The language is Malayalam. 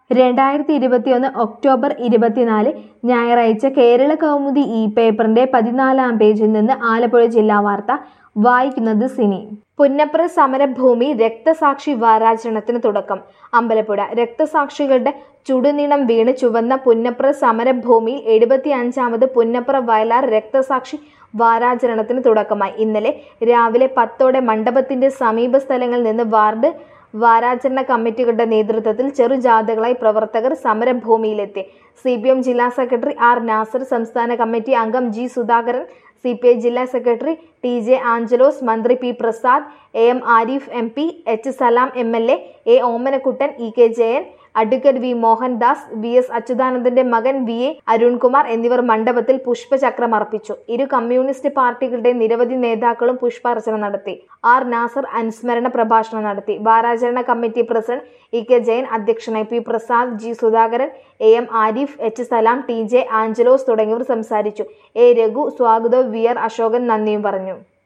രണ്ടായിരത്തി ഇരുപത്തിയൊന്ന് ഒക്ടോബർ ഇരുപത്തിനാല് ഞായറാഴ്ച കേരള കൗമുദി ഇ പേപ്പറിന്റെ പതിനാലാം പേജിൽ നിന്ന് ആലപ്പുഴ ജില്ലാ വാർത്ത വായിക്കുന്നത് സിനി പുന്നപ്ര സമരഭൂമി രക്തസാക്ഷി വാരാചരണത്തിന് തുടക്കം അമ്പലപ്പുഴ രക്തസാക്ഷികളുടെ ചുടുനിണം വീണ് ചുവന്ന പുന്നപ്ര സമരഭൂമിയിൽ എഴുപത്തി അഞ്ചാമത് പുന്നപ്ര വയലാർ രക്തസാക്ഷി വാരാചരണത്തിന് തുടക്കമായി ഇന്നലെ രാവിലെ പത്തോടെ മണ്ഡപത്തിന്റെ സമീപ സ്ഥലങ്ങളിൽ നിന്ന് വാർഡ് വാരാചരണ കമ്മിറ്റികളുടെ നേതൃത്വത്തിൽ ചെറുജാഥകളായി പ്രവർത്തകർ സമരഭൂമിയിലെത്തി സി പി എം ജില്ലാ സെക്രട്ടറി ആർ നാസർ സംസ്ഥാന കമ്മിറ്റി അംഗം G Sudhakaran C P I ജില്ലാ സെക്രട്ടറി ടി ജെ ആഞ്ചലോസ് മന്ത്രി P Prasad A M Arif M P H Salam M L A A Omanakuttan E K Jayan advocate V Mohandas V S അച്യുതാനന്ദന്റെ മകൻ വി എ അരുൺകുമാർ എന്നിവർ മണ്ഡപത്തിൽ പുഷ്പചക്രം അർപ്പിച്ചു ഇരു കമ്മ്യൂണിസ്റ്റ് പാർട്ടികളുടെ നിരവധി നേതാക്കളും പുഷ്പാർച്ചന നടത്തി ആർ നാസർ അനുസ്മരണ പ്രഭാഷണം നടത്തി വാരാചരണ committee president E K Jayan അധ്യക്ഷനായി P Prasad G Sudhakaran A M Arif H Salam T J Angelose തുടങ്ങിയവർ സംസാരിച്ചു എ രഘു സ്വാഗതവും വി ആർ അശോകൻ നന്ദിയും പറഞ്ഞു